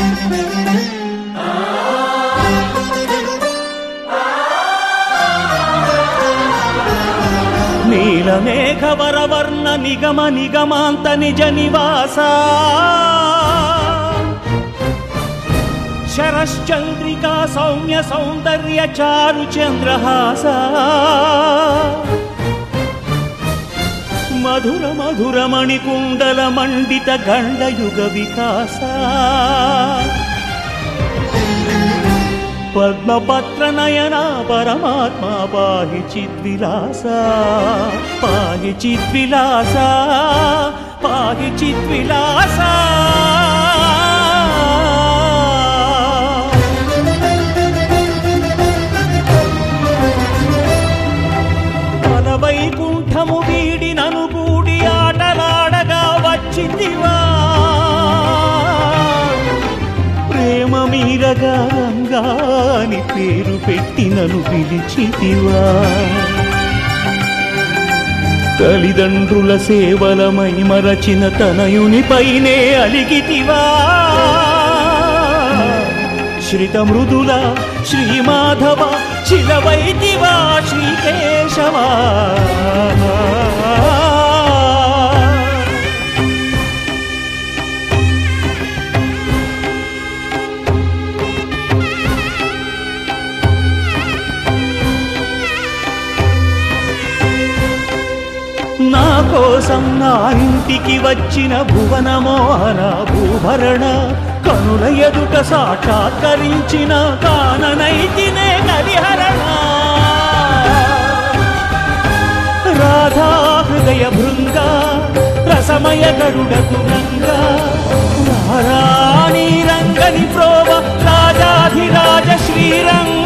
నీలమేఘవరవర్ణ నిగమ నిగమాంత నిజ నివాస శరశ్చంద్రికా సౌమ్య సౌందర్య చారు చంద్రహాస మధుర మధుర మణికుండల మండిత గండయుగ వికాస పద్మపత్ర నయన పరమాత్మ పాహి చిద్విలాస పాహి చిద్విలాస పాహి చిద్విలాస వైకుంఠము వీడి నను కూడి ఆటలాడగా వచ్చిందివా ప్రేమ మీరగా రంగాని పేరు పెట్టి నన్ను పిలిచితివా తల్లిదండ్రుల సేవలమై మరచిన తనయునిపైనే అలిగితివా శ్రిత మృదుల శ్రీమాధవ శిలవైతివా శ్రీకేశవా నా కోసం నా ఇంటికి వచ్చిన భువనమోహన భూభరణ కనుల ఎదుట సాక్షాత్కరించిన కాననైతినే కలిహరణ రాధా హృదయ భృంగ రసమయ గరుడకు రంగ రాణి రంగని ప్రోవ రాజాధిరాజ శ్రీరంగ